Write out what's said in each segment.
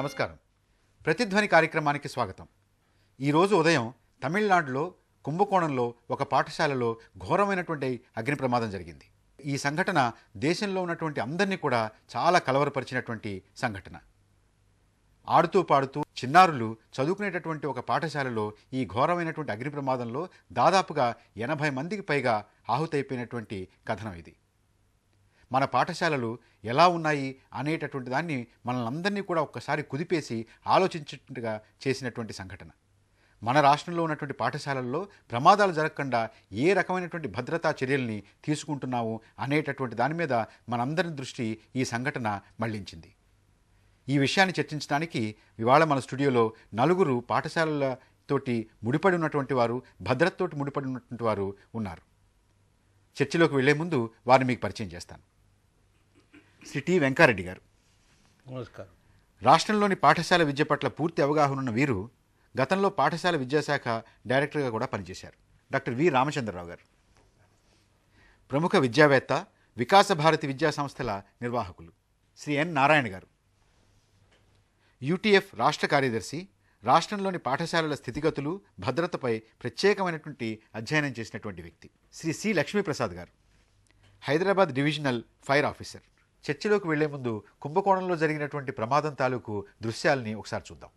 నమస్కారం ప్రతిధ్వని కార్యక్రమానికి స్వాగతం ఈరోజు ఉదయం తమిళనాడులో కుంభకోణంలో ఒక పాఠశాలలో ఘోరమైనటువంటి అగ్ని ప్రమాదం జరిగింది ఈ సంఘటన దేశంలో ఉన్నటువంటి అందరినీ కూడా చాలా కలవరపరిచినటువంటి సంఘటన ఆడుతూ పాడుతూ చిన్నారులు చదువుకునేటటువంటి ఒక పాఠశాలలో ఈ ఘోరమైనటువంటి అగ్ని ప్రమాదంలో దాదాపుగా ఎనభై మందికి పైగా ఆహుతైపోయినటువంటి కథనం ఇది మన పాఠశాలలు ఎలా ఉన్నాయి అనేటటువంటి దాన్ని మనల్ని అందరినీ కూడా ఒక్కసారి కుదిపేసి ఆలోచించేట్టుగా చేసినటువంటి సంఘటన మన రాష్ట్రంలో ఉన్నటువంటి పాఠశాలల్లో ప్రమాదాలు జరగకుండా ఏ రకమైనటువంటి భద్రతా చర్యల్ని తీసుకుంటున్నాము అనేటటువంటి దాని మీద మనందరి దృష్టి ఈ సంఘటన మళ్లించింది ఈ విషయాన్ని చర్చించడానికి ఇవాళ మన స్టూడియోలో నలుగురు పాఠశాలలతోటి ముడిపడి ఉన్నటువంటి వారు భద్రతతోటి ముడిపడి ఉన్నటువంటి వారు ఉన్నారు చర్చలోకి వెళ్లే ముందు వారిని మీకు పరిచయం చేస్తాను శ్రీ టి వెంకారెడ్డి గారు నమస్కారం రాష్ట్రంలోని పాఠశాల విద్య పట్ల పూర్తి అవగాహన ఉన్న వీరు గతంలో పాఠశాల విద్యాశాఖ డైరెక్టర్గా కూడా పనిచేశారు డాక్టర్ వి రామచంద్రరావు గారు ప్రముఖ విద్యావేత్త వికాస భారతి విద్యా సంస్థల నిర్వాహకులు శ్రీ ఎన్ నారాయణ గారు యూటీఎఫ్ రాష్ట్ర కార్యదర్శి రాష్ట్రంలోని పాఠశాలల స్థితిగతులు భద్రతపై ప్రత్యేకమైనటువంటి అధ్యయనం చేసినటువంటి వ్యక్తి Shri C Lakshmiprasad garu Hyderabad divisional fire officer చర్చలోకి వెళ్లే ముందు కుంభకోణంలో జరిగినటువంటి ప్రమాదం తాలూకు దృశ్యాల్ని ఒకసారి చూద్దాం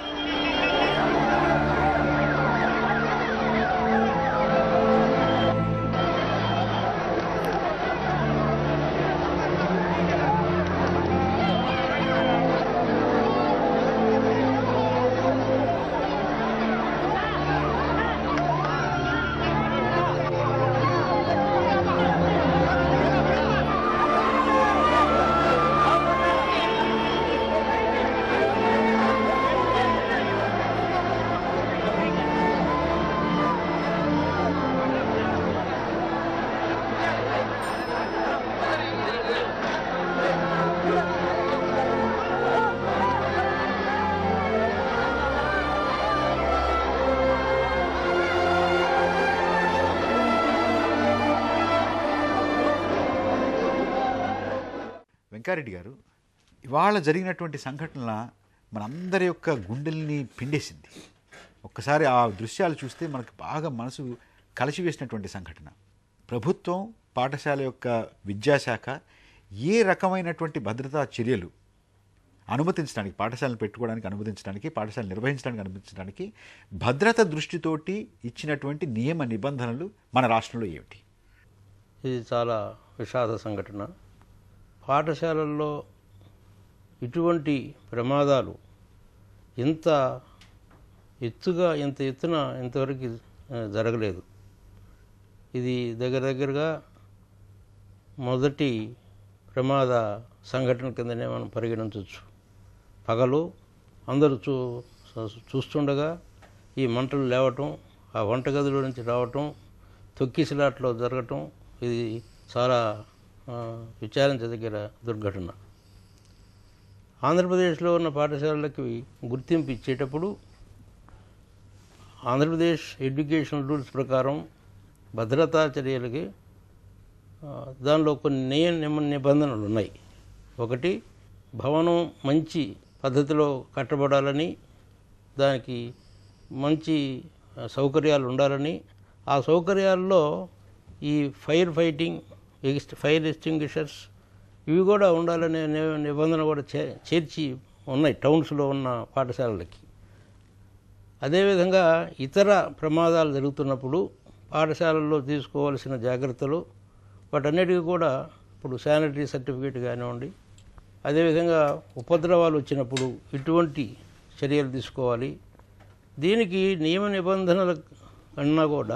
వెంకారెడ్డి గారు ఇవాళ జరిగినటువంటి సంఘటన మనందరి యొక్క గుండెల్ని పిండేసింది ఒక్కసారి ఆ దృశ్యాలు చూస్తే మనకు బాగా మనసు కలిసివేసినటువంటి సంఘటన ప్రభుత్వం పాఠశాల యొక్క విద్యాశాఖ ఏ రకమైనటువంటి భద్రతా చర్యలు అనుమతించడానికి పాఠశాలను పెట్టుకోవడానికి అనుమతించడానికి పాఠశాల నిర్వహించడానికి అనుమతించడానికి భద్రత దృష్టితోటి ఇచ్చినటువంటి నియమ నిబంధనలు మన రాష్ట్రంలో ఏమిటి ఇది చాలా విషాద సంఘటన పాఠశాలల్లో ఇటువంటి ప్రమాదాలు ఇంత ఎత్తుగా ఇంత ఎత్తున ఇంతవరకు ఆ, జరగలేదు ఇది దగ్గర దగ్గరగా మొదటి ప్రమాద సంఘటన కిందనే మనం పరిగణించవచ్చు పగలు అందరూ చూ చూస్తుండగా ఈ మంటలు లేవటం ఆ వంటగదిలో నుంచి రావటం తొక్కిసలాట్లో జరగటం ఇది చాలా ఆ, విచారించదగిన దుర్ఘటన ఆంధ్రప్రదేశ్లో ఉన్న పాఠశాలలకి గుర్తింపు ఇచ్చేటప్పుడు ఆంధ్రప్రదేశ్ ఎడ్యుకేషన్ రూల్స్ ప్రకారం భద్రతా చర్యలకి ఆ, దానిలో కొన్ని నియ నిమ- నిబంధనలు ఉన్నాయి ఒకటి భవనం మంచి పద్ధతిలో కట్టబడాలని దానికి మంచి ఆ, సౌకర్యాలు ఉండాలని ఆ సౌకర్యాల్లో ఈ fire fighting exist fire extinguishers ఇవి కూడా ఉండాలనే ని- నిబంధన కూడా చే చేర్చి ఉన్నాయి టౌన్స్లో ఉన్న పాఠశాలలకి అదేవిధంగా ఇతర ప్రమాదాలు జరుగుతున్నప్పుడు పాఠశాలల్లో తీసుకోవాల్సిన జాగ్రత్తలు వాటన్నిటికీ కూడా ఇప్పుడు శానిటరీ సర్టిఫికేట్ కానివ్వండి అదేవిధంగా ఉపద్రవాలు వచ్చినప్పుడు ఇటువంటి చర్యలు తీసుకోవాలి దీనికి నియమ నిబంధనల కన్నా కూడా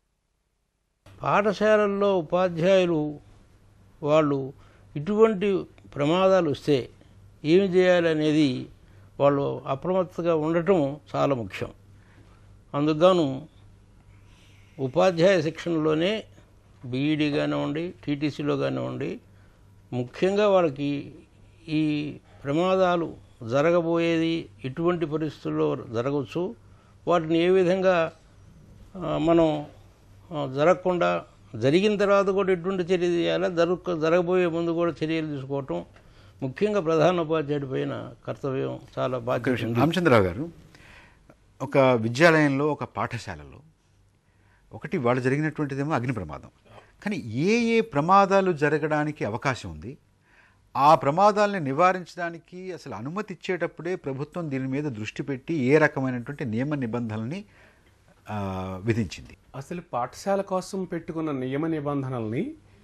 పాఠశాలల్లో ఉపాధ్యాయులు వాళ్ళు ఇటువంటి ప్రమాదాలు వస్తే ఏమి చేయాలనేది వాళ్ళు అప్రమత్తగా ఉండటం చాలా ముఖ్యం అందుకుగాను ఉపాధ్యాయ శిక్షణలోనే బీఈడీ కానివ్వండి టీటీసీలో కానివ్వండి ముఖ్యంగా వాళ్ళకి ఈ ప్రమాదాలు జరగబోయేది ఇటువంటి పరిస్థితుల్లో జరగవచ్చు వాటిని ఏ విధంగా ఆ, మనం ఆ, జరగకుండా జరిగిన తర్వాత కూడా ఎటువంటి చర్య చేయాలా జరగ జరగబోయే ముందు కూడా చర్యలు తీసుకోవటం ముఖ్యంగా ప్రధాన ఉపాధ్యాయుడి పైన కర్తవ్యం చాలా ఒక బాధ్యత విషయం ఉంది. రామచంద్రరావు గారు ఒక విద్యాలయంలో ఒక పాఠశాలలో ఒకటి వాళ్ళు జరిగినటువంటిదేమో అగ్ని ప్రమాదం కానీ ఏ ఏ ప్రమాదాలు జరగడానికి అవకాశం ఉంది ఆ ప్రమాదాలని నివారించడానికి అసలు అనుమతి ఇచ్చేటప్పుడే ప్రభుత్వం దీని మీద దృష్టి పెట్టి ఏ రకమైనటువంటి నియమ నిబంధనల్ని ఆ, విధించింది అసలు పాఠశాల కోసం పెట్టుకున్న నియమ నిబంధనల్ని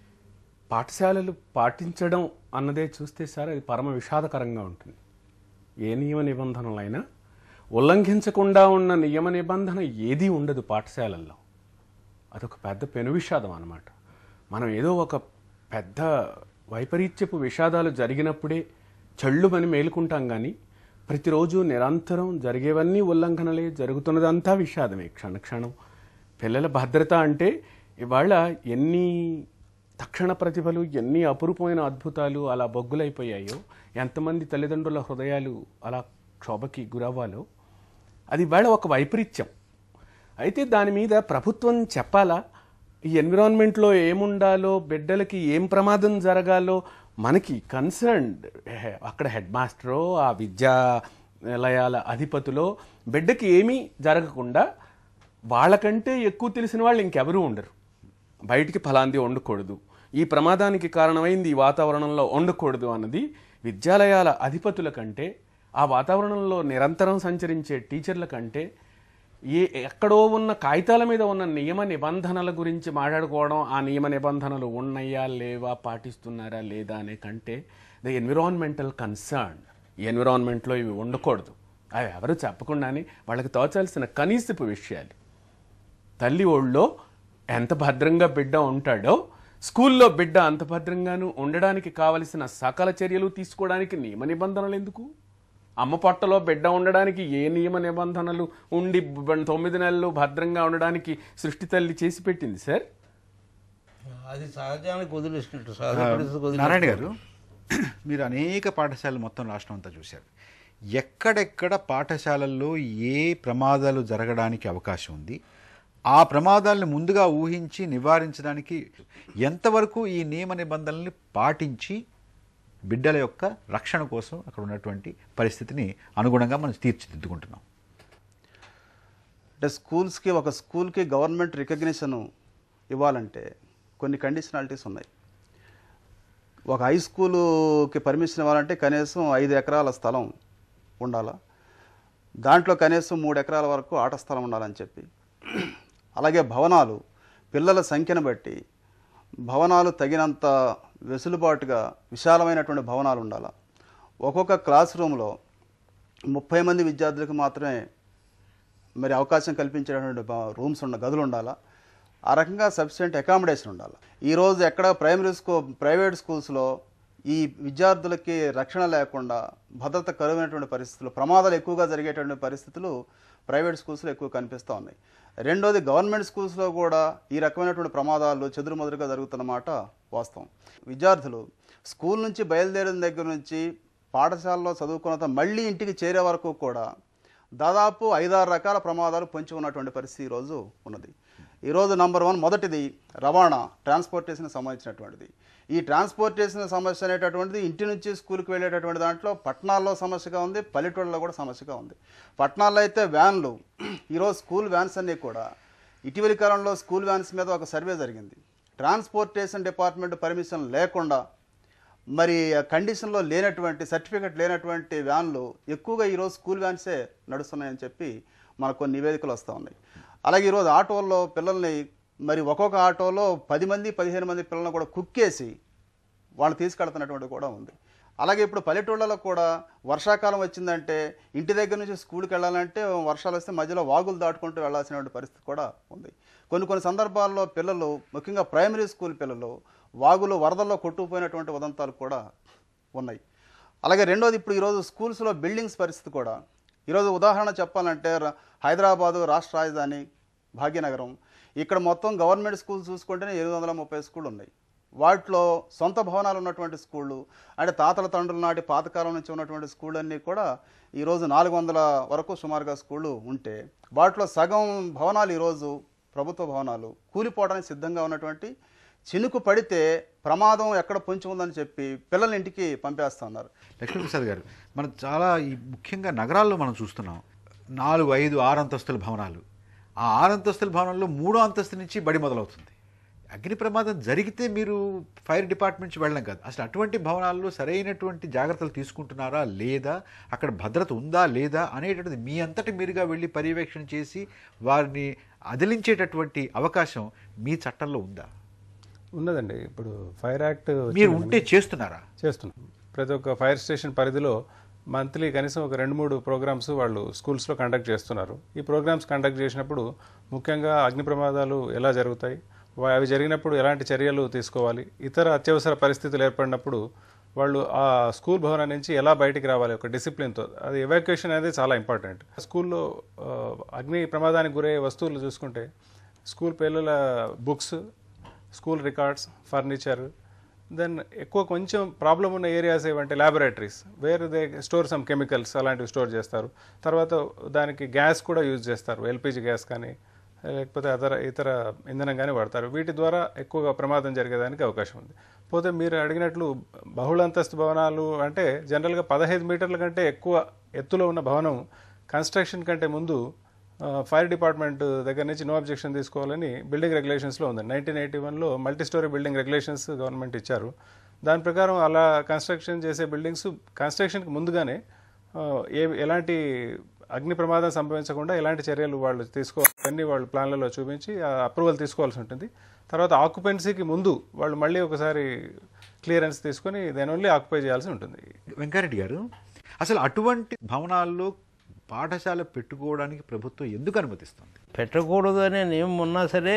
పాఠశాలలు పాటించడం అన్నదే చూస్తే సార్ అది పరమ విషాదకరంగా ఉంటుంది ఏ నియమ నిబంధనలైనా ఉల్లంఘించకుండా ఉన్న నియమ నిబంధన ఏదీ ఉండదు పాఠశాలల్లో అదొక పెద్ద పెను విషాదం అన్నమాట మనం ఏదో ఒక పెద్ద వైపరీత్యపు విషాదాలు జరిగినప్పుడే చళ్ళుమని మేలుకుంటాం కానీ ప్రతిరోజు నిరంతరం జరిగేవన్నీ ఉల్లంఘనలే జరుగుతున్నదంతా విషాదమే క్షణక్షణం పిల్లల భద్రత అంటే ఇవాళ ఎన్ని తక్షణ ప్రతిభలు ఎన్ని అపురూపమైన అద్భుతాలు అలా బొగ్గులైపోయాయో ఎంతమంది తల్లిదండ్రుల హృదయాలు అలా క్షోభకి గురవ్వాలో అది ఇవాళ ఒక వైపరీత్యం అయితే దాని మీద ప్రభుత్వం చెప్పాలా ఈ ఎన్విరాన్మెంట్లో ఏముండాలో బిడ్డలకి ఏం ప్రమాదం జరగాలో మనకి కన్సర్న్డ్ అక్కడ హెడ్ మాస్టరో ఆ విద్యాలయాల అధిపతులో బిడ్డకి ఏమీ జరగకుండా వాళ్ళకంటే ఎక్కువ తెలిసిన వాళ్ళు ఇంకెవరూ ఉండరు బయటికి ఫలాంది వండకూడదు ఈ ప్రమాదానికి కారణమైంది ఈ వాతావరణంలో వండకూడదు అన్నది విద్యాలయాల అధిపతుల కంటే ఆ వాతావరణంలో నిరంతరం సంచరించే టీచర్ల కంటే ఏ ఎక్కడో ఉన్న కాగితాల మీద ఉన్న నియమ నిబంధనల గురించి మాట్లాడుకోవడం ఆ నియమ నిబంధనలు ఉన్నాయా లేవా పాటిస్తున్నారా లేదా అనే కంటే ద ఎన్విరాన్మెంటల్ కన్సర్న్ ఈ ఎన్విరాన్మెంట్లో ఇవి ఉండకూడదు అవి ఎవరు చెప్పకుండానే వాళ్ళకి తోచాల్సిన కనీసపు విషయాలు తల్లి ఒళ్ళో ఎంత భద్రంగా బిడ్డ ఉంటాడో స్కూల్లో బిడ్డ అంత భద్రంగాను ఉండడానికి కావలసిన సకల చర్యలు తీసుకోవడానికి నియమ నిబంధనలు ఎందుకు అమ్మ పొట్టలో బిడ్డ ఉండడానికి ఏ నియమ నిబంధనలు ఉండి బ- తొమ్మిది నెలలు భద్రంగా ఉండడానికి సృష్టి తల్లి చేసి పెట్టింది సార్ అది సహజానికి వదిలేసినట్టు సహజ పరిస్థితికి వదిలేసినట్టు. నారాయణ గారు మీరు అనేక పాఠశాలలు మొత్తం రాష్ట్రం అంతా చూశారు ఎక్కడెక్కడ పాఠశాలల్లో ఏ ప్రమాదాలు జరగడానికి అవకాశం ఉంది ఆ ప్రమాదాలను ముందుగా ఊహించి నివారించడానికి ఎంతవరకు ఈ నియమ నిబంధనల్ని పాటించి బిడ్డల యొక్క రక్షణ కోసం అక్కడ ఉన్నటువంటి పరిస్థితిని అనుగుణంగా మనం తీర్చిదిద్దుకుంటున్నాం అంటే స్కూల్స్కి ఒక స్కూల్కి గవర్నమెంట్ రికగ్నిషన్ ఇవ్వాలంటే కొన్ని కండిషనాలిటీస్ ఉన్నాయి ఒక హై స్కూలుకి పర్మిషన్ ఇవ్వాలంటే కనీసం ఐదు ఎకరాల స్థలం ఉండాలా దాంట్లో కనీసం మూడు ఎకరాల వరకు ఆట స్థలం ఉండాలని చెప్పి అలాగే భవనాలు పిల్లల సంఖ్యను బట్టి భవనాలు తగినంత వెసులుబాటుగా విశాలమైనటువంటి భవనాలు ఉండాలా ఒక్కొక్క క్లాస్ రూమ్లో ముప్పై మంది విద్యార్థులకు మాత్రమే మరి అవకాశం కల్పించేటటువంటి బ- రూమ్స్ ఉన్న గదులు ఉండాలా ఆ రకంగా సఫిషియెంట్ అకామిడేషన్ ఉండాలి ఈరోజు ఎక్కడ ప్రైమరీ స్కూల్ ప్రైవేట్ స్కూల్స్లో ఈ విద్యార్థులకి రక్షణ లేకుండా భద్రత కరువైనటువంటి పరిస్థితులు ప్రమాదాలు ఎక్కువగా జరిగేటువంటి పరిస్థితులు ప్రైవేట్ స్కూల్స్లో ఎక్కువ కనిపిస్తూ ఉన్నాయి రెండోది గవర్నమెంట్ స్కూల్స్లో కూడా ఈ రకమైనటువంటి ప్రమాదాలు చెదురుమదురుగా జరుగుతున్నమాట వాస్తవం విద్యార్థులు స్కూల్ నుంచి బయలుదేరిన దగ్గర నుంచి పాఠశాలలో చదువుకున్న తర్వాత మళ్ళీ ఇంటికి చేరే వరకు కూడా దాదాపు ఐదారు రకాల ప్రమాదాలు పొంచి ఉన్నటువంటి పరిస్థితి ఈరోజు ఉన్నది ఈరోజు నంబర్ వన్ మొదటిది రవాణా ట్రాన్స్పోర్టేషన్ సంబంధించినటువంటిది ఈ ట్రాన్స్పోర్టేషన్ సమస్య అనేటటువంటిది ఇంటి నుంచి స్కూల్కి వెళ్ళేటటువంటి దాంట్లో పట్టణాల్లో సమస్యగా ఉంది పల్లెటూళ్ళలో కూడా సమస్యగా ఉంది పట్టణాల్లో అయితే వ్యాన్లు ఈరోజు స్కూల్ వ్యాన్స్ అన్నీ కూడా ఇటీవలి కాలంలో స్కూల్ వ్యాన్స్ మీద ఒక సర్వే జరిగింది ట్రాన్స్పోర్టేషన్ డిపార్ట్మెంట్ పర్మిషన్ లేకుండా మరి ఆ కండిషన్లో లేనటువంటి సర్టిఫికెట్ లేనటువంటి వ్యాన్లు ఎక్కువగా ఈరోజు స్కూల్ వ్యాన్సే నడుస్తున్నాయని చెప్పి మనకు కొన్ని నివేదికలు వస్తూ ఉన్నాయి అలాగే ఈరోజు ఆటోల్లో పిల్లల్ని మరి ఒక్కొక్క ఆటోలో పది మంది పదిహేను మంది పిల్లల్ని కూడా కుక్కేసి వాళ్ళు తీసుకెళ్తున్నటువంటి కూడా ఉంది అలాగే ఇప్పుడు పల్లెటూళ్ళలో కూడా వర్షాకాలం వచ్చిందంటే ఇంటి దగ్గర నుంచి స్కూల్కి వెళ్ళాలంటే వర్షాలు వస్తే మధ్యలో వాగులు దాటుకుంటూ వెళ్ళాల్సినటువంటి పరిస్థితి కూడా ఉంది కొన్ని కొన్ని సందర్భాల్లో పిల్లలు ముఖ్యంగా ప్రైమరీ స్కూల్ పిల్లలు వాగులు వరదల్లో కొట్టుకుపోయినటువంటి ఉదంతాలు కూడా ఉన్నాయి అలాగే రెండోది ఇప్పుడు ఈరోజు స్కూల్స్లో బిల్డింగ్స్ పరిస్థితి కూడా ఈరోజు ఉదాహరణ చెప్పాలంటే ర- హైదరాబాదు రాష్ట్ర రాజధాని భాగ్యనగరం ఇక్కడ మొత్తం గవర్నమెంట్ స్కూల్స్ చూసుకుంటేనే ఎనిమిది వందల ముప్పై స్కూళ్ళు ఉన్నాయి వాటిలో సొంత భవనాలు ఉన్నటువంటి స్కూళ్ళు అంటే తాతల తండ్రుల నాటి పాతకాలం నుంచి ఉన్నటువంటి స్కూళ్ళు అన్నీ కూడా ఈరోజు నాలుగు వందల వరకు సుమారుగా స్కూళ్ళు ఉంటే వాటిలో సగం భవనాలు ఈరోజు ప్రభుత్వ భవనాలు కూలిపోవడానికి సిద్ధంగా ఉన్నటువంటి చినుకు పడితే ప్రమాదం ఎక్కడ పొంచి ఉందని చెప్పి పిల్లల ఇంటికి పంపేస్తున్నారు లక్ష్మీప్రసాద్ గారు మనం చాలా ఈ ముఖ్యంగా నగరాల్లో మనం చూస్తున్నాం నాలుగు ఐదు ఆరు అంతస్తుల భవనాలు ఆ ఆరు అంతస్తుల భవనంలో మూడో అంతస్తు నుంచి బడి మొదలవుతుంది అగ్ని ప్రమాదం జరిగితే మీరు ఫైర్ డిపార్ట్మెంట్ నుంచి వెళ్ళడం కాదు అసలు అటువంటి భవనాల్లో సరైనటువంటి జాగ్రత్తలు తీసుకుంటున్నారా లేదా అక్కడ భద్రత ఉందా లేదా అనేటువంటిది మీ అంతటి మీరుగా వెళ్ళి పర్యవేక్షణ చేసి వారిని అదిలించేటటువంటి అవకాశం మీ చట్టంలో ఉందా ఉన్నదండి ఇప్పుడు ఫైర్ యాక్ట్ మీరు ఉంటే చేస్తున్నారా చేస్తున్నాం ప్రతి ఒక్క ఫైర్ స్టేషన్ పరిధిలో మంత్లీ కనీసం ఒక రెండు మూడు ప్రోగ్రామ్స్ వాళ్ళు స్కూల్స్లో కండక్ట్ చేస్తున్నారు ఈ ప్రోగ్రామ్స్ కండక్ట్ చేసినప్పుడు ముఖ్యంగా అగ్ని ప్రమాదాలు ఎలా జరుగుతాయి వా- అవి జరిగినప్పుడు ఎలాంటి చర్యలు తీసుకోవాలి ఇతర అత్యవసర పరిస్థితులు ఏర్పడినప్పుడు వాళ్ళు ఆ స్కూల్ భవనం నుంచి ఎలా బయటికి రావాలి ఒక డిసిప్లిన్తో అది ఎవాక్యుయేషన్ అనేది చాలా ఇంపార్టెంట్ స్కూల్లో ఆ, అగ్ని ప్రమాదానికి గురయ్యే వస్తువులు చూసుకుంటే స్కూల్ పిల్లల books school records furniture then ఎక్కువ కొంచెం ప్రాబ్లం ఉన్న ఏరియాస్ ఏవంటే ల్యాబొరేటరీస్ వేరే దే స్టోర్ సమ్ కెమికల్స్ అలాంటివి స్టోర్ చేస్తారు తర్వాత దానికి గ్యాస్ కూడా యూజ్ చేస్తారు ఎల్పిజి గ్యాస్ కానీ లేకపోతే అతర ఇతర ఇంధనం కానీ వాడతారు వీటి ద్వారా ఎక్కువగా ప్రమాదం జరిగేదానికి అవకాశం ఉంది పోతే మీరు అడిగినట్లు బహుళంతస్తు భవనాలు అంటే జనరల్గా పదహైదు మీటర్ల కంటే ఎక్కువ ఎత్తులో ఉన్న భవనం కన్స్ట్రక్షన్ కంటే ముందు ఆ, ఫైర్ డిపార్ట్మెంట్ దగ్గర నుంచి నో అబ్జెక్షన్ తీసుకోవాలని బిల్డింగ్ రెగ్యులేషన్స్లో ఉంది నైన్టీన్ ఎయిటీ వన్లో multi storey building regulations government ఇచ్చారు దాని ప్రకారం అలా కన్స్ట్రక్షన్ చేసే బిల్డింగ్స్ కన్స్ట్రక్షన్కి ముందుగానే ఆ, ఏ ఎలాంటి అగ్ని ప్రమాదం సంభవించకుండా ఎలాంటి చర్యలు వాళ్ళు తీసుకోవాలి అన్ని వాళ్ళు ప్లాన్లలో చూపించి అప్రూవల్ తీసుకోవాల్సి ఉంటుంది తర్వాత ఆక్యుపెన్సీకి ముందు వాళ్ళు మళ్ళీ ఒకసారి క్లియరెన్స్ తీసుకొని దెన్ ఓన్లీ ఆక్యుపై చేయాల్సి ఉంటుంది వెంకారెడ్డి గారు అసలు అటువంటి భవనాల్లో పాఠశాల పెట్టుకోవడానికి ప్రభుత్వం ఎందుకు అనుమతిస్తుంది పెట్టకూడదు అనే నియమం ఉన్నా సరే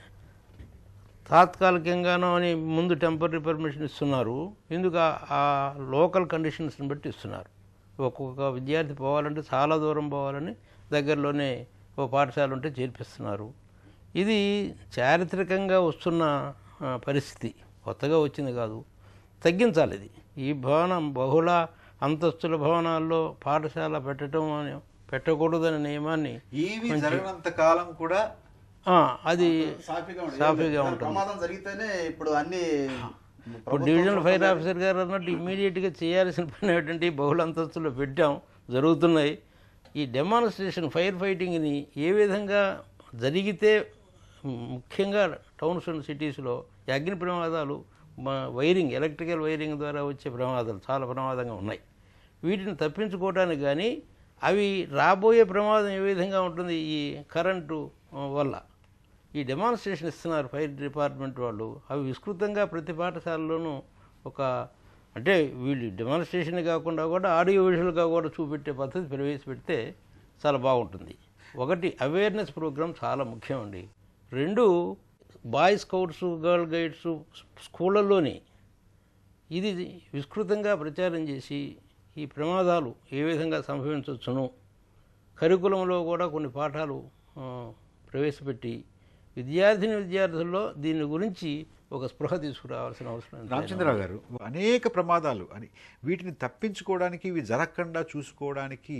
తాత్కాలికంగానో అని ముందు టెంపరీ పర్మిషన్ ఇస్తున్నారు ఎందుకు ఆ- ఆ లోకల్ కండిషన్స్ని బట్టి ఇస్తున్నారు ఒక్కొక్క విద్యార్థి పోవాలంటే చాలా దూరం పోవాలని దగ్గరలోనే ఓ పాఠశాల ఉంటే చేర్పిస్తున్నారు ఇది చారిత్రకంగా వస్తున్న ఆ, పరిస్థితి కొత్తగా వచ్చింది కాదు తగ్గించాలి ఇది ఈ భవనం బహుళ అంతస్తుల భవనాల్లో పాఠశాల పెట్టడం అని పెట్టకూడదనే నియమాన్ని ఏవి జరగనంత కాలం కూడా ఆ, అది సాఫీగా ఉంటుంది. సాఫీగా ఏదైనా ఉంటుంది ప్రమాదం జరిగితేనే ఇప్పుడు అన్ని ఇప్పుడు డివిజనల్ ఫైర్ ఆఫీసర్ గారు అన్నట్టు ఇమీడియట్గా చేయాల్సిన పని ఏంటంటే ఈ బహుళ అంతస్తులో పెట్టాం జరుగుతున్నాయి ఈ డెమాన్స్ట్రేషన్ ఫైర్ ఫైటింగ్ని ఏ విధంగా జరిగితే ముఖ్యంగా టౌన్స్ అండ్ సిటీస్లో ఈ అగ్ని ప్రమాదాలు మ- వైరింగ్ ఎలక్ట్రికల్ వైరింగ్ ద్వారా వచ్చే ప్రమాదాలు చాలా ప్రమాదంగా ఉన్నాయి వీటిని తప్పించుకోవడానికి కానీ అవి రాబోయే ప్రమాదం ఏ విధంగా ఉంటుంది ఈ కరెంటు ఆ, వల్ల ఈ డెమాన్స్ట్రేషన్ ఇస్తున్నారు ఫైర్ డిపార్ట్మెంట్ వాళ్ళు అవి విస్తృతంగా ప్రతి పాఠశాలలోనూ ఒక అంటే వీళ్ళు డెమాన్స్ట్రేషన్ కాకుండా కూడా ఆడియో విజువల్గా కూడా చూపెట్టే పద్ధతి ప్రవేశపెడితే చాలా బాగుంటుంది ఒకటి అవేర్నెస్ ప్రోగ్రామ్ చాలా ముఖ్యం అండి రెండు బాయ్ స్కౌట్స్ గర్ల్ గైడ్స్ స్కూళ్ళల్లోని ఇది విస్తృతంగా ప్రచారం చేసి ఈ ప్రమాదాలు ఏ విధంగా సంభవించవచ్చును కరికులంలో కూడా కొన్ని పాఠాలు ఆ, ప్రవేశపెట్టి విద్యార్థిని విద్యార్థుల్లో దీని గురించి ఒక స్పృహ తీసుకురావాల్సిన అవసరం ఎంతైనా రామచంద్రరావు గారు అనేక ప్రమాదాలు అని వీటిని తప్పించుకోవడానికి ఇవి జరగకుండా చూసుకోవడానికి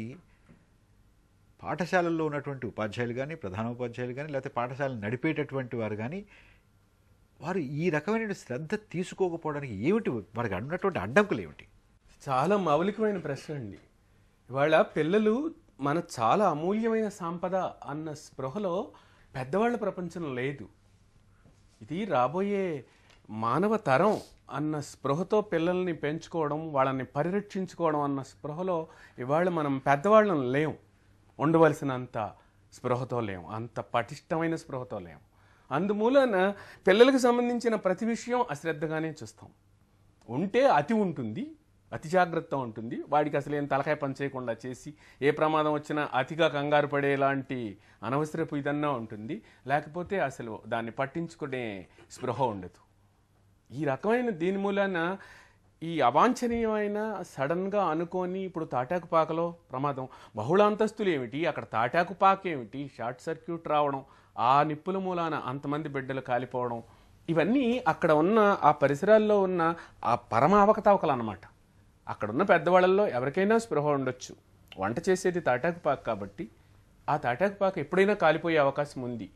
పాఠశాలల్లో ఉన్నటువంటి ఉపాధ్యాయులు కానీ ప్రధానోపాధ్యాయులు కానీ లేకపోతే పాఠశాలను నడిపేటటువంటి వారు కానీ వారు ఈ రకమైన శ్రద్ధ తీసుకోకపోవడానికి ఏమిటి వారికి ఉన్నటువంటి అడ్డంకులు ఏమిటి చాలా మౌలికమైన ప్రశ్న అండి ఇవాళ పిల్లలు మన చాలా అమూల్యమైన సంపద అన్న స్పృహలో పెద్దవాళ్ళ ప్రపంచం లేదు ఇది రాబోయే మానవ తరం అన్న స్పృహతో పిల్లల్ని పెంచుకోవడం వాళ్ళని పరిరక్షించుకోవడం అన్న స్పృహలో ఇవాళ మనం పెద్దవాళ్ళం లేం ఉండవలసినంత స్పృహతో లేం అంత పటిష్టమైన స్పృహతో లేం అందుమూలన పిల్లలకు సంబంధించిన ప్రతి విషయం అశ్రద్ధగానే చూస్తాం ఉంటే అతి ఉంటుంది అతి జాగ్రత్త ఉంటుంది వాడికి అసలు ఏం తలకాయ పని చేయకుండా చేసి ఏ ప్రమాదం వచ్చినా అతిగా కంగారు పడేలాంటి అనవసరపు ఇదన్నా ఉంటుంది లేకపోతే అసలు దాన్ని పట్టించుకునే స్పృహ ఉండదు ఈ రకమైన దీని మూలాన ఈ అవాంఛనీయమైన సడన్గా అనుకొని ఇప్పుడు తాటాకు పాకలో ప్రమాదం బహుళ అంతస్తులు ఏమిటి అక్కడ తాటాకు పాక ఏమిటి షార్ట్ సర్క్యూట్ రావడం ఆ నిప్పుల మూలాన అంతమంది బిడ్డలు కాలిపోవడం ఇవన్నీ అక్కడ ఉన్న ఆ పరిసరాల్లో ఉన్న ఆ పరమ అవకతవకలు అన్నమాట అక్కడ ఉన్న పెద్దవాళ్ళల్లో ఎవరికైనా స్పృహ ఉండొచ్చు వంట చేసేది తాటాకు పాక కాబట్టి ఆ తాటాకు పాక ఎప్పుడైనా కాలిపోయే అవకాశం ఉంది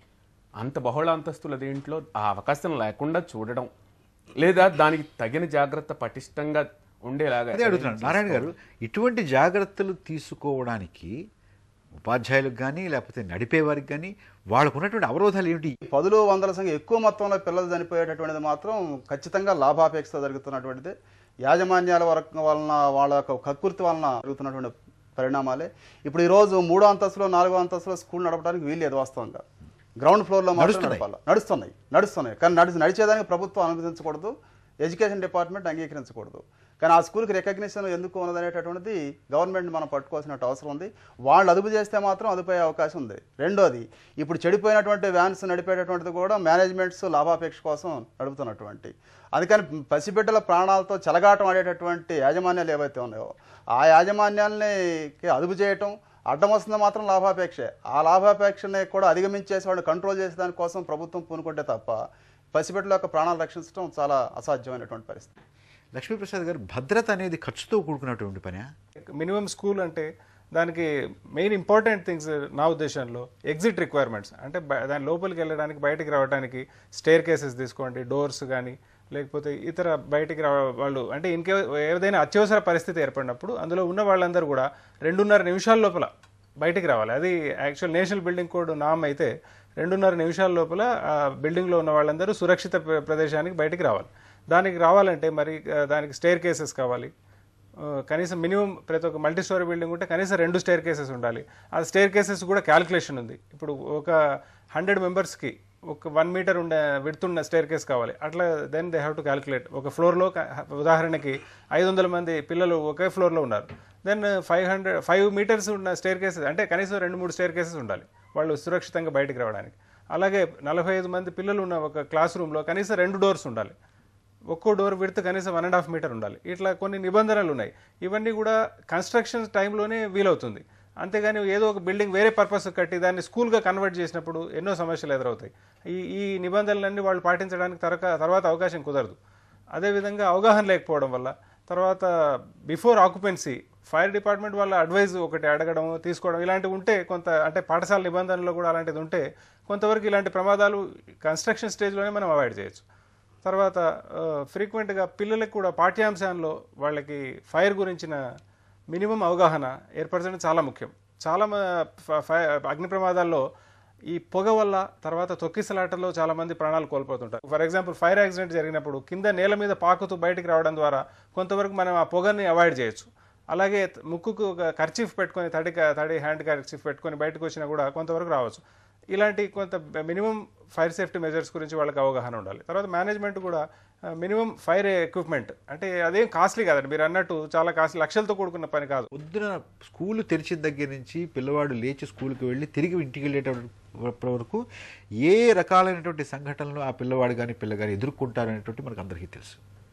అంత బహుళ అంతస్తుల దీంట్లో ఆ అవకాశం లేకుండా చూడడం లేదా దానికి తగిన జాగ్రత్త పటిష్టంగా ఉండేలాగా అదే అడుగుతున్నాను నారాయణ గారు ఇటువంటి జాగ్రత్తలు తీసుకోవడానికి ఉపాధ్యాయులకు కానీ లేకపోతే నడిపేవారికి కానీ వాళ్ళకు ఉన్నటువంటి అవరోధాలు ఏమిటి పదులు వందల సంఖ్య ఎక్కువ మొత్తంలో పిల్లలు చనిపోయేటటువంటిది మాత్రం ఖచ్చితంగా లాభాపేక్ష జరుగుతున్నటువంటిది యాజమాన్యాల వరకు వలన వాళ్ళ యొక్క కక్కుర్తి వలన జరుగుతున్నటువంటి పరిణామాలే ఇప్పుడు ఈ రోజు మూడో అంతస్తులో నాలుగో అంతస్తులో స్కూల్ నడపడానికి వీల్లేదు వాస్తవంగా గ్రౌండ్ ఫ్లోర్లో మాత్రం నడుస్తున్నాయి. నడపాలి నడుస్తున్నాయి నడుస్తున్నాయి కానీ నడిచి నడిచేదానికి ప్రభుత్వం అనుమతించకూడదు ఎడ్యుకేషన్ డిపార్ట్మెంట్ అంగీకరించకూడదు కానీ ఆ స్కూల్కి రికగ్నిషన్ ఎందుకు ఉన్నదనేటటువంటిది గవర్నమెంట్ మనం పట్టుకోవాల్సిన అవసరం ఉంది వాళ్ళు అదుపు చేస్తే మాత్రం అదుపయ్యే అవకాశం ఉంది రెండోది ఇప్పుడు చెడిపోయినటువంటి వ్యాన్స్ నడిపేటటువంటిది కూడా మేనేజ్మెంట్స్ లాభాపేక్ష కోసం నడుపుతున్నటువంటి అందుకని పసిబిడ్డల ప్రాణాలతో చెలగాటం ఆడేటటువంటి యాజమాన్యాలు ఏవైతే ఉన్నాయో ఆ యాజమాన్యాల్ని అదుపు చేయటం అడ్డం వస్తుంది మాత్రం లాభాపేక్షే ఆ లాభాపేక్షని కూడా అధిగమించేసి వాళ్ళు కంట్రోల్ చేసే దానికోసం ప్రభుత్వం పూనుకుంటే తప్ప పసిబిడ్డల యొక్క ప్రాణాలు రక్షించడం చాలా అసాధ్యమైనటువంటి పరిస్థితి లక్ష్మీప్రసాద్ గారు భద్రత అనేది ఖర్చుతో కూడుకున్నటువంటి పని మినిమం స్కూల్ అంటే దానికి మెయిన్ ఇంపార్టెంట్ థింగ్స్ నా ఉద్దేశంలో ఎగ్జిట్ రిక్వైర్మెంట్స్ అంటే బ- దాని లోపలికి వెళ్ళడానికి బయటికి రావడానికి స్టేర్ కేసెస్ తీసుకోండి డోర్స్ కానీ లేకపోతే ఇతర బయటికి రా వాళ్ళు అంటే ఇంకే ఏదైనా అత్యవసర పరిస్థితి ఏర్పడినప్పుడు అందులో ఉన్న వాళ్ళందరూ కూడా రెండున్నర నిమిషాల లోపల బయటికి రావాలి అది యాక్చువల్ నేషనల్ బిల్డింగ్ కోడ్ నామ్ అయితే రెండున్నర నిమిషాల లోపల ఆ బిల్డింగ్లో ఉన్న వాళ్ళందరూ సురక్షిత ప్ర- ప్రదేశానికి బయటికి రావాలి దానికి రావాలంటే మరి ఆ, దానికి స్టేర్ కేసెస్ కావాలి ఆ, కనీసం మినిమం ప్రతి ఒక్క మల్టీ స్టోరీ బిల్డింగ్ ఉంటే కనీసం రెండు స్టేర్ కేసెస్ ఉండాలి ఆ స్టేర్ కేసెస్ కూడా క్యాల్కులేషన్ ఉంది ఇప్పుడు ఒక హండ్రెడ్ మెంబర్స్కి ఒక వన్ మీటర్ ఉండే విడుతున్న స్టేర్ కేస్ కావాలి అట్లా then they have to calculate ఒక ఫ్లోర్లో ఉదాహరణకి ఐదు వందల మంది పిల్లలు ఒకే ఫ్లోర్లో ఉన్నారు then five hundred five metres ఉన్న స్టేర్ కేసెస్ అంటే కనీసం రెండు మూడు స్టేర్ కేసెస్ ఉండాలి వాళ్ళు సురక్షితంగా బయటికి రావడానికి అలాగే నలభై ఐదు మంది పిల్లలు ఉన్న ఒక క్లాస్ రూమ్లో కనీసం రెండు డోర్స్ ఉండాలి ఒక్కో డోర్ విడత కనీసం వన్ అండ్ హాఫ్ మీటర్ ఉండాలి ఇట్లా కొన్ని నిబంధనలు ఉన్నాయి ఇవన్నీ కూడా కన్స్ట్రక్షన్ టైంలోనే వీలవుతుంది అంతేగాని ఏదో ఒక బిల్డింగ్ వేరే పర్పస్ కట్టి దాన్ని స్కూల్గా కన్వర్ట్ చేసినప్పుడు ఎన్నో సమస్యలు ఎదురవుతాయి ఈ ఈ నిబంధనలన్నీ వాళ్ళు పాటించడానికి తరక తర్వాత అవకాశం కుదరదు అదేవిధంగా అవగాహన లేకపోవడం వల్ల తర్వాత బిఫోర్ ఆక్యుపెన్సీ ఫైర్ డిపార్ట్మెంట్ వాళ్ళ అడ్వైజ్ ఒకటి అడగడం తీసుకోవడం ఇలాంటివి ఉంటే కొంత అంటే పాఠశాల నిబంధనలో కూడా అలాంటిది ఉంటే కొంతవరకు ఇలాంటి ప్రమాదాలు కన్స్ట్రక్షన్ స్టేజ్లోనే మనం అవాయిడ్ చేయొచ్చు తర్వాత ఫ్రీక్వెంట్గా పిల్లలకు కూడా పాఠ్యాంశాల్లో వాళ్ళకి ఫైర్ గురించిన మినిమం అవగాహన ఏర్పరచడం చాలా ముఖ్యం చాలా మ- ఫ- ఫై- అగ్ని ప్రమాదాల్లో ఈ పొగ వల్ల తర్వాత తొక్కిసలాటలో చాలా మంది ప్రాణాలు కోల్పోతుంటారు ఫర్ ఎగ్జాంపుల్ ఫైర్ యాక్సిడెంట్ జరిగినప్పుడు కింద నేల మీద పాకుతూ బయటికి రావడం ద్వారా కొంతవరకు మనం ఆ పొగని అవాయిడ్ చేయొచ్చు అలాగే త- ముక్కుకు ఒక కర్చీఫ్ పెట్టుకొని తడి క- తడి హ్యాండ్ కర్చీఫ్ పెట్టుకొని బయటకు వచ్చినా కూడా కొంతవరకు రావచ్చు ఇలాంటి కొంత మినిమం ఫైర్ సేఫ్టీ మెజర్స్ గురించి వాళ్ళకి అవగాహన ఉండాలి తర్వాత మేనేజ్మెంట్ కూడా మినిమం ఫైర్ ఎక్విప్మెంట్ అంటే అదేం కాస్ట్లీ కాదండి మీరు అన్నట్టు చాలా కాస్ట్లీ లక్షలతో కూడుకున్న పని కాదు పొద్దున స్కూల్ తెరిచిన దగ్గర నుంచి పిల్లవాడు లేచి స్కూల్కి వెళ్ళి తిరిగి ఇంటికి వెళ్ళేటప్పటి వరకు ఏ రకాలైనటువంటి సంఘటనలు ఆ పిల్లవాడు కానీ పిల్ల కానీ ఎదుర్కొంటారనేటువంటి మనకు అందరికీ తెలుసు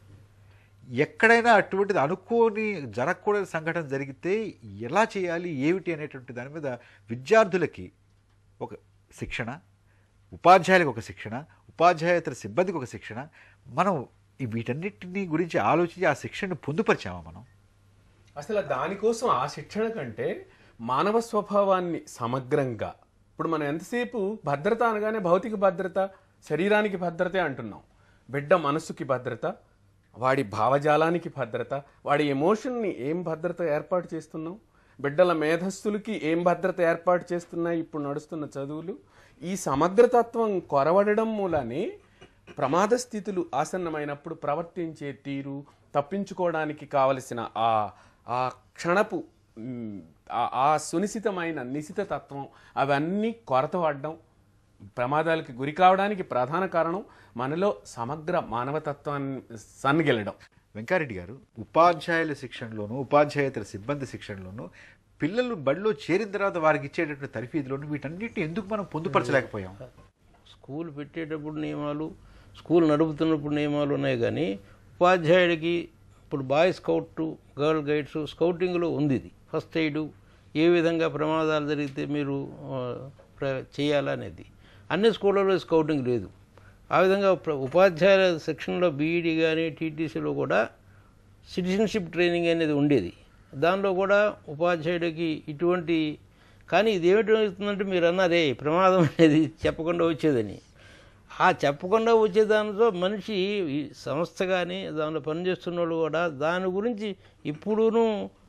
ఎక్కడైనా అటువంటిది అనుకోని జరగకూడని సంఘటన జరిగితే ఎలా చేయాలి ఏమిటి అనేటువంటి దాని మీద విద్యార్థులకి ఒక శిక్షణ ఉపాధ్యాయులకు ఒక శిక్షణ ఉపాధ్యాయేతర సిబ్బందికి ఒక శిక్షణ మనం ఈ వీటన్నిటిని గురించి ఆలోచించి ఆ శిక్షణను పొందుపరిచామా మనం అసలు దానికోసం ఆ శిక్షణ కంటే మానవ స్వభావాన్ని సమగ్రంగా ఇప్పుడు మనం ఎంతసేపు భద్రత అనగానే భౌతిక భద్రత శరీరానికి భద్రతే అంటున్నాం బిడ్డ మనసుకి భద్రత వాడి భావజాలానికి భద్రత వాడి ఎమోషన్ని ఏం భద్రత ఏర్పాటు చేస్తున్నాం బిడ్డల మేధస్సులకి ఏం భద్రత ఏర్పాటు చేస్తున్నాయి ఇప్పుడు నడుస్తున్న చదువులు ఈ సమగ్రతత్వం కొరవడడం మూలానే ప్రమాద స్థితులు ఆసన్నమైనప్పుడు ప్రవర్తించే తీరు తప్పించుకోవడానికి కావలసిన ఆ ఆ క్షణపు మ్, ఆ- ఆ సునిశితమైన నిశిత తత్వం అవన్నీ కొరత పడడం ప్రమాదాలకి గురి కావడానికి ప్రధాన కారణం మనలో సమగ్ర మానవతత్వాన్ని సన్నగిల్లడం వెంకారెడ్డి గారు ఉపాధ్యాయుల శిక్షణలోను ఉపాధ్యాయేతర సిబ్బంది శిక్షణలోను పిల్లలు బడిలో చేరిన తర్వాత వారికి ఇచ్చేటటువంటి తరఫీదులోను వీటన్నిటిని ఎందుకు మనం పొందుపరచలేకపోయాం స్కూల్ పెట్టేటప్పుడు నియమాలు స్కూల్ నడుపుతున్నప్పుడు నియమాలు ఉన్నాయి కానీ ఉపాధ్యాయుడికి ఇప్పుడు బాయ్ స్కౌట్ గర్ల్ గైడ్స్ స్కౌటింగ్లో ఉంది ఇది ఫస్ట్ ఎయిడ్ ఏ విధంగా ప్రమాదాలు జరిగితే మీరు ఆ, ప్ర- చేయాలనేది అన్ని స్కూళ్ళలో స్కౌటింగ్ లేదు ఆ విధంగా ప్ర- ఉపాధ్యాయుల సెక్షన్లో బీఈడి కానీ టీటీసీలో కూడా సిటిజన్షిప్ ట్రైనింగ్ అనేది ఉండేది దానిలో కూడా ఉపాధ్యాయుడికి ఇటువంటి కానీ ఇది ఏమిటవుతుందంటే మీరు అన్నారే ప్రమాదం అనేది చెప్పకుండా వచ్చేదని ఆ చెప్పకుండా వచ్చే దానితో మనిషి ఈ సంస్థ కానీ దానిలో పనిచేస్తున్న వాళ్ళు కూడా దాని గురించి ఇప్పుడును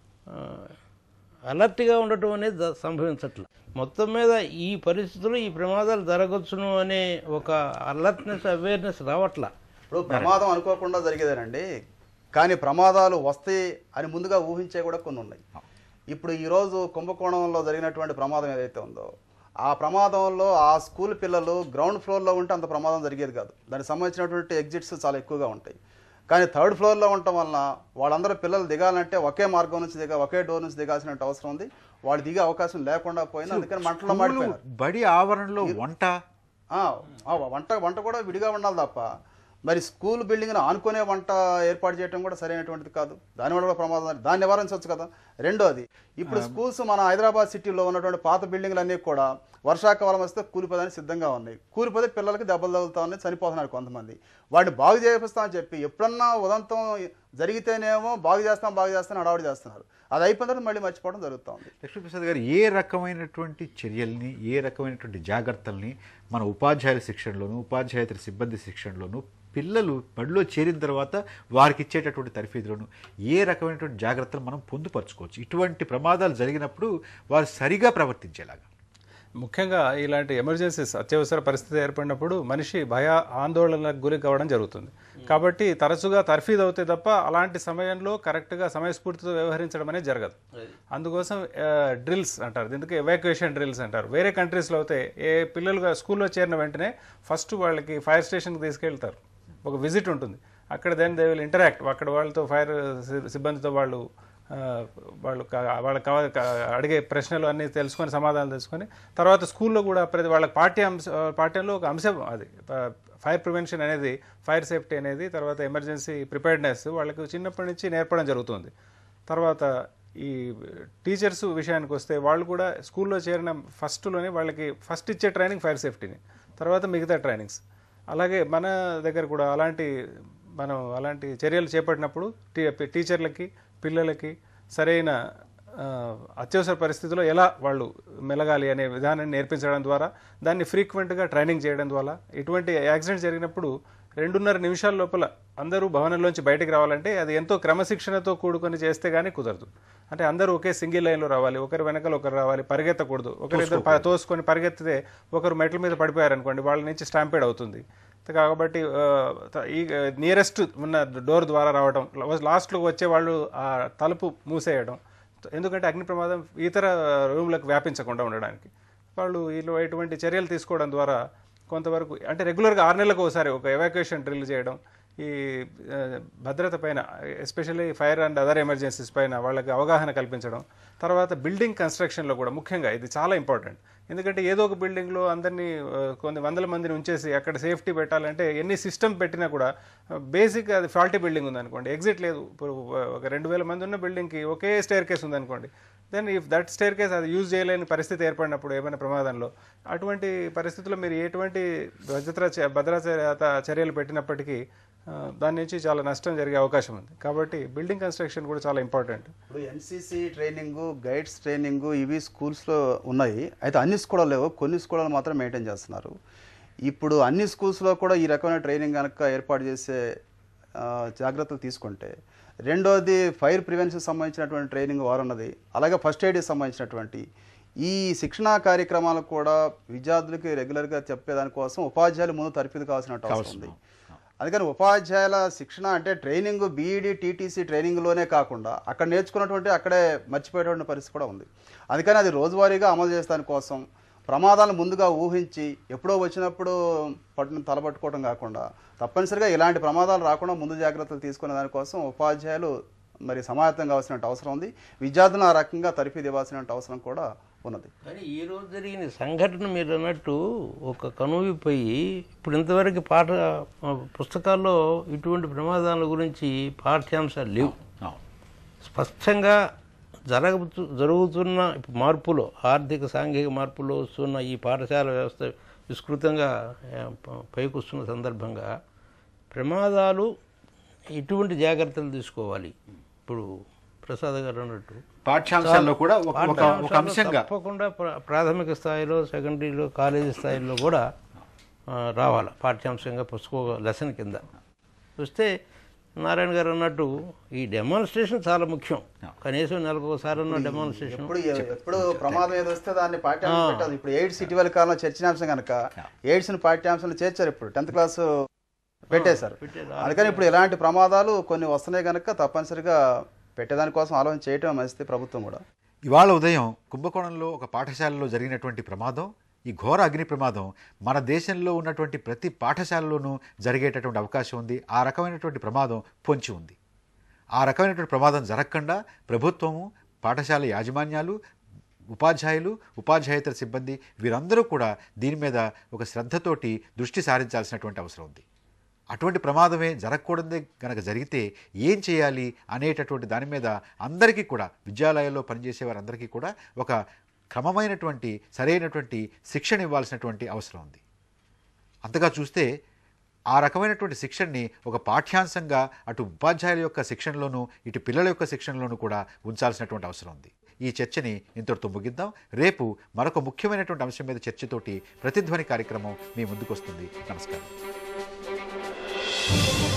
అలర్ట్గా ఉండటం అనేది ద- సంభవించట్ల మొత్తం మీద ఈ పరిస్థితుల్లో ఈ ప్రమాదాలు జరగచ్చును అనే ఒక అలర్ట్నెస్ అవేర్నెస్ రావట్లా ఇప్పుడు ప్రమాదం అనుకోకుండా జరిగేదేనండి కానీ ప్రమాదాలు వస్తాయి అని ముందుగా ఊహించే కూడా కొన్ని ఉన్నాయి ఇప్పుడు ఈరోజు కుంభకోణంలో జరిగినటువంటి ప్రమాదం ఏదైతే ఉందో ఆ ప్రమాదంలో ఆ స్కూల్ పిల్లలు గ్రౌండ్ ఫ్లోర్లో ఉంటే అంత ప్రమాదం జరిగేది కాదు దానికి సంబంధించినటువంటి ఎగ్జిట్స్ చాలా ఎక్కువగా ఉంటాయి కానీ థర్డ్ ఫ్లోర్లో ఉండటం వలన వాళ్ళందరూ పిల్లలు దిగాలంటే ఒకే మార్గం నుంచి దిగా ఒకే డోర్ నుంచి దిగాల్సిన అవసరం ఉంది వాళ్ళు దిగే అవకాశం లేకుండా పోయింది అందుకని మంటలో స్కూలు, మాడిపోయినారు బడి ఆవరణలో వంట ఆ, ఆ, వంట వంట కూడా విడిగా ఉండాలి తప్ప మరి స్కూల్ బిల్డింగ్ను ఆనుకునే వంట ఏర్పాటు చేయడం కూడా సరైనటువంటిది కాదు దానివల్ల కూడా ప్రమాదం దాన్ని నివారించవచ్చు కదా రెండోది ఇప్పుడు స్కూల్స్ మన హైదరాబాద్ సిటీలో ఉన్నటువంటి పాత బిల్డింగ్లు అన్నీ కూడా వర్షాకాలం వస్తే కూలిపోదానికి సిద్ధంగా ఉన్నాయి కూలిపోతే పిల్లలకి దెబ్బలు తగులుతా ఉన్నాయి చనిపోతున్నారు కొంతమంది వాడిని బాగు చేపిస్తామని చెప్పి ఎప్పుడన్నా ఉదంతం జరిగితేనేమో బాగు చేస్తాం బాగు చేస్తాం హడావుడి చేస్తున్నారు అది అయిపోయిన తర్వాత మళ్ళీ మర్చిపోవడం జరుగుతూ ఉంది లక్ష్మీప్రసాద్ గారు ఏ రకమైనటువంటి చర్యల్ని ఏ రకమైనటువంటి జాగ్రత్తల్ని మన ఉపాధ్యాయుల శిక్షణలోను ఉపాధ్యాయేతర సిబ్బంది శిక్షణలోను పిల్లలు బడిలో చేరిన తర్వాత వారికి ఇచ్చేటటువంటి తరఫీదులను ఏ రకమైనటువంటి జాగ్రత్తలు మనం పొందుపరచుకోవచ్చు ఇటువంటి ప్రమాదాలు జరిగినప్పుడు వారు సరిగా ప్రవర్తించేలాగా ముఖ్యంగా ఇలాంటి ఎమర్జెన్సీస్ అత్యవసర పరిస్థితి ఏర్పడినప్పుడు మనిషి భయ ఆందోళనలకు గురి కావడం జరుగుతుంది కాబట్టి తరచుగా తర్ఫీదు అవుతాయి తప్ప అలాంటి సమయంలో కరెక్ట్గా సమయస్ఫూర్తితో వ్యవహరించడం అనేది జరగదు అందుకోసం డ్రిల్స్ అంటారు దీనికి ఎవాక్యుయేషన్ డ్రిల్స్ అంటారు వేరే కంట్రీస్లో అయితే ఏ పిల్లలుగా స్కూల్లో చేరిన వెంటనే ఫస్ట్ వాళ్ళకి ఫైర్ స్టేషన్కి తీసుకెళ్తారు ఒక విజిట్ ఉంటుంది అక్కడ దెన్ దే విల్ ఇంటరాక్ట్ అక్కడ వాళ్ళతో ఫైర్ సిబ్బందితో వాళ్ళు ఆ, వాళ్ళు కా- వాళ్ళకి కావ- కా- అడిగే ప్రశ్నలు అన్నీ తెలుసుకొని సమాధానాలు తెలుసుకొని తర్వాత స్కూల్లో కూడా ప్రతి వాళ్ళకి పాఠ్య అంశ పాఠ్యంలో ఒక అంశం అది ఫైర్ ప్రివెన్షన్ అనేది ఫైర్ సేఫ్టీ అనేది తర్వాత ఎమర్జెన్సీ ప్రిపేర్డ్నెస్ వాళ్ళకి చిన్నప్పటి నుంచి నేర్పడం జరుగుతుంది తర్వాత ఈ టీచర్స్ విషయానికి వస్తే వాళ్ళు కూడా స్కూల్లో చేరిన ఫస్ట్లోనే వాళ్ళకి ఫస్ట్ ఇచ్చే ట్రైనింగ్ ఫైర్ సేఫ్టీని తర్వాత మిగతా ట్రైనింగ్స్ అలాగే మన దగ్గర కూడా అలాంటి మనం అలాంటి చర్యలు చేపట్టినప్పుడు టీ టీచర్లకి పిల్లలకి సరైన ఆ, అత్యవసర పరిస్థితుల్లో ఎలా వాళ్ళు మెలగాలి అనే విధానాన్ని నేర్పించడం ద్వారా దాన్ని ఫ్రీక్వెంట్గా ట్రైనింగ్ చేయడం ద్వారా ఇటువంటి యాక్సిడెంట్ జరిగినప్పుడు రెండున్నర నిమిషాల లోపల అందరూ భవనంలోంచి బయటికి రావాలంటే అది ఎంతో క్రమశిక్షణతో కూడుకొని చేస్తే గానీ కుదరదు అంటే అందరూ ఒకే సింగిల్ లైన్లో రావాలి ఒకరి వెనకాల ఒకరు రావాలి పరిగెత్తకూడదు ఒకరిద్దరు ప- తోసుకొని పరిగెత్తితే ఒకరు మెట్ల మీద పడిపోయారనుకోండి వాళ్ళ నుంచి స్టాంపేడ్ అవుతుంది కాబట్టి ఆ, త- ఈ నియరెస్ట్ ఉన్న డోర్ ద్వారా రావడం లాస్ట్లో వచ్చే వాళ్ళు ఆ తలుపు మూసేయడం ఎందుకంటే అగ్ని ప్రమాదం ఇతర రూమ్లకు వ్యాపించకుండా ఉండడానికి వాళ్ళు వీళ్ళు ఇటువంటి చర్యలు తీసుకోవడం ద్వారా కొంతవరకు అంటే రెగ్యులర్గా ఆరు నెలలకు ఒకసారి ఒక ఎవాక్యుయేషన్ డ్రిల్ చేయడం ఈ ఆ, భద్రత పైన especially fire and other emergencies పైన వాళ్ళకి అవగాహన కల్పించడం తర్వాత బిల్డింగ్ కన్స్ట్రక్షన్లో కూడా ముఖ్యంగా ఇది చాలా ఇంపార్టెంట్ ఎందుకంటే ఏదో ఒక బిల్డింగ్లో అందరినీ ఆ, కొన్ని వందల మందిని ఉంచేసి అక్కడ సేఫ్టీ పెట్టాలంటే ఎన్ని సిస్టమ్ పెట్టినా కూడా బేసిక్ అది ఫాల్టీ బిల్డింగ్ ఉందనుకోండి ఎగ్జిట్ లేదు ఇప్పుడు ఒక రెండు వేల మంది ఉన్న బిల్డింగ్కి ఒకే స్టేర్ కేస్ ఉందనుకోండి then if that staircase అది యూజ్ చేయలేని పరిస్థితి ఏర్పడినప్పుడు ఏమైనా ప్రమాదంలో అటువంటి పరిస్థితుల్లో మీరు ఎటువంటి భద్రత చ- భద్రతా చర్యలు పెట్టినప్పటికీ ఆ, దాని నుంచి చాలా నష్టం జరిగే అవకాశం ఉంది కాబట్టి బిల్డింగ్ కన్స్ట్రక్షన్ కూడా చాలా ఇంపార్టెంట్ ఇప్పుడు ఎన్సీసీ ట్రైనింగ్ గైడ్స్ ట్రైనింగ్ ఇవి స్కూల్స్లో ఉన్నాయి అయితే అన్ని స్కూళ్ళు లేవు కొన్ని స్కూళ్ళు మాత్రం మెయింటైన్ చేస్తున్నారు ఇప్పుడు అన్ని స్కూల్స్లో కూడా ఈ రకమైన ట్రైనింగ్ కనుక ఏర్పాటు చేసే ఆ, జాగ్రత్తలు తీసుకుంటే రెండోది ఫైర్ ప్రివెన్షన్ సంబంధించినటువంటి ట్రైనింగ్ వారున్నది అలాగే ఫస్ట్ ఎయిడ్కి సంబంధించినటువంటి ఈ శిక్షణా కార్యక్రమాలు కూడా విద్యార్థులకి రెగ్యులర్గా చెప్పేదానికోసం ఉపాధ్యాయులు ముందు తరఫీదు కావాల్సిన అవసరం ఉంది అందుకని ఉపాధ్యాయుల శిక్షణ అంటే ట్రైనింగ్ బీఈడి టీటీసీ ట్రైనింగ్లోనే కాకుండా అక్కడ నేర్చుకున్నటువంటి అక్కడే మర్చిపోయేటువంటి పరిస్థితి కూడా ఉంది అందుకని అది రోజువారీగా అమలు చేసే కోసం ప్రమాదాలను ముందుగా ఊహించి ఎప్పుడో వచ్చినప్పుడు పట్టును తలపట్టుకోవడం కాకుండా తప్పనిసరిగా ఇలాంటి ప్రమాదాలు రాకుండా ముందు జాగ్రత్తలు తీసుకునే దానికోసం ఉపాధ్యాయులు మరి సమాయత్తం కావాల్సిన అవసరం ఉంది విద్యార్థులను ఆ రకంగా తరఫీదు ఇవ్వాల్సిన అవసరం కూడా ఉన్నది కానీ ఈ రోజు జరిగిన సంఘటన మీరు అన్నట్టు ఒక కనువిపోయి ఇప్పుడు ఇంతవరకు పాఠ ఆ, పుస్తకాల్లో ఇటువంటి ప్రమాదాల గురించి పాఠ్యాంశాలు లేవు అవును. స్పష్టంగా జరగబోతు జరుగుతున్న ఇప్పుడు మార్పులో ఆర్థిక సాంఘిక మార్పులో వస్తున్న ఈ పాఠశాల వ్యవస్థ విస్తృతంగా ఆ, ప- పైకి వస్తున్న సందర్భంగా ప్రమాదాలు ఎటువంటి జాగ్రత్తలు తీసుకోవాలి ఇప్పుడు ప్రసాద్ గారు అన్నట్టు పాఠ్యాంశాల్లో కూడా ఒక- ఒక ఒక పాఠ్యాంశాలు అంశంగా తప్పకుండా ప్ర- ప్రాథమిక స్థాయిలో సెకండరీలో కాలేజీ స్థాయిలో కూడా ఆ, రావాలి పాఠ్యాంశంగా పుస్తక లెసన్ కింద చూస్తే నారాయణ గారు అన్నట్టు ఈ డెమాన్స్ట్రేషన్ చాలా ముఖ్యం కనీసం నెలకు ఒకసారి ఉన్న డెమాన్స్ట్రేషన్ ఎప్పుడు ఎప్పుడు ప్రమాదం ఏదో వస్తే దాన్ని పాఠ్యాంశం పెట్టాలి ఇప్పుడు ఎయిడ్స్ ఇటీవల కాలంలో చర్చనాంశం కనుక ఎయిడ్స్ ని పాఠ్యాంశంలో చేర్చారు ఇప్పుడు టెన్త్ క్లాస్ పెట్టేశారు అందుకని ఇప్పుడు ఇలాంటి ప్రమాదాలు కొన్ని వస్తున్నాయి కనుక తప్పనిసరిగా పెట్టేదానికోసం ఆలోచన చేయటం మంచిది ప్రభుత్వం కూడా ఇవాళ ఉదయం కుంభకోణంలో ఒక పాఠశాలలో జరిగినటువంటి ప్రమాదం ఈ ఘోర అగ్ని ప్రమాదం మన దేశంలో ఉన్నటువంటి ప్రతి పాఠశాలలోనూ జరిగేటటువంటి అవకాశం ఉంది ఆ రకమైనటువంటి ప్రమాదం పొంచి ఉంది ఆ రకమైనటువంటి ప్రమాదం జరగకుండా ప్రభుత్వము పాఠశాల యాజమాన్యాలు ఉపాధ్యాయులు ఉపాధ్యాయేతర సిబ్బంది వీరందరూ కూడా దీని మీద ఒక శ్రద్ధతోటి దృష్టి సారించాల్సినటువంటి అవసరం ఉంది అటువంటి ప్రమాదమే జరగకూడదే కనుక జరిగితే ఏం చేయాలి అనేటటువంటి దాని మీద అందరికీ కూడా విద్యాలయాల్లో పనిచేసే వారందరికీ కూడా ఒక క్రమమైనటువంటి సరైనటువంటి శిక్షణ ఇవ్వాల్సినటువంటి అవసరం ఉంది అంతగా చూస్తే ఆ రకమైనటువంటి శిక్షణని ఒక పాఠ్యాంశంగా అటు ఉపాధ్యాయుల యొక్క శిక్షణలోనూ ఇటు పిల్లల యొక్క శిక్షణలోనూ కూడా ఉంచాల్సినటువంటి అవసరం ఉంది ఈ చర్చని ఇంతటితో ముగిద్దాం రేపు మరొక ముఖ్యమైనటువంటి అంశం మీద చర్చతోటి ప్రతిధ్వని కార్యక్రమం మీ ముందుకు వస్తుంది నమస్కారం